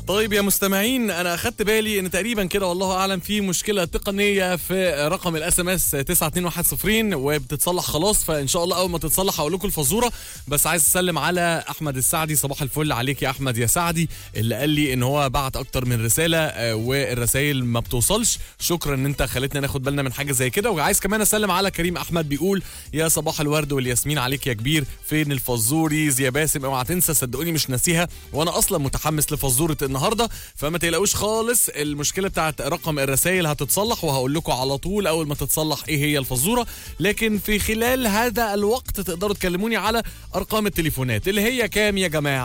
طيب يا مستمعين انا اخدت بالي ان تقريبا كده والله اعلم في مشكله تقنيه في رقم الاس ام اس 92110 وبتتصلح خلاص فان شاء الله اول ما تتصلح هقول لكم الفزوره بس عايز اسلم على احمد السعدي صباح الفل عليك يا احمد يا سعدي اللي قال لي ان هو بعت اكتر من رساله آه، والرسائل ما بتوصلش شكرا ان انت خليتنا ناخد بالنا من حاجه زي كده وعايز كمان اسلم على كريم احمد بيقول يا صباح الورد والياسمين عليك يا كبير فين الفزوريز يا باسم اوعى تنسى صدقوني مش ناسيها وانا اصلا متحمس لفزوره النهارده فما تقلقوش خالص المشكله بتاعت رقم الرسائل هتتصلح وهقول لكم على طول اول ما تتصلح ايه هي الفزوره لكن في خلال هذا الوقت تقدروا تكلموني على ارقام التليفونات اللي هي كام يا جماعه